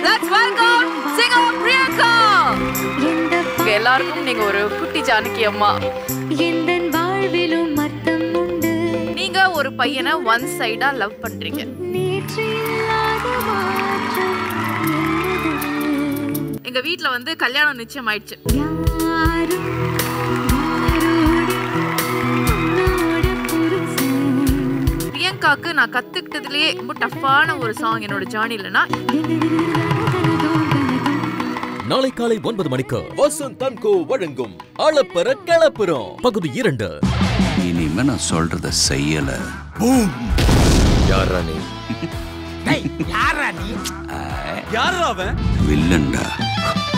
Let's welcome singer Priyanka உங்க எல்லாருக்கும் நீங்க ஒரு குட்டி ஜானகி அம்மா எந்தன் வாழ்விலும் அர்த்தம் உண்டு நீங்க ஒரு பையனை ஒன் சைடா லவ் பண்றீங்க நேற்று இல்லாத மாற்றம் என்னது? எங்க வீட்ல வந்து கல்யாணம் நிச்சயம் ஆயிடுச்சு யாரும் யாரோடு உன்னோட புருஷன் பிரியங்காக்கு நான் கத்துக்கிட்டதுலயே ரொம்ப டஃப்பான ஒரு சாங் என்னோட ஜேர்னிலனா நாளை காலை ஒன்பது மணிக்கு வசந்த் தன்கோ வழங்கும் அளப்பெற கிளப்புறோம் பகுதி இரண்டு இனிமே நான் சொல்றத செய்யல யாரா நீ வில்லன்டா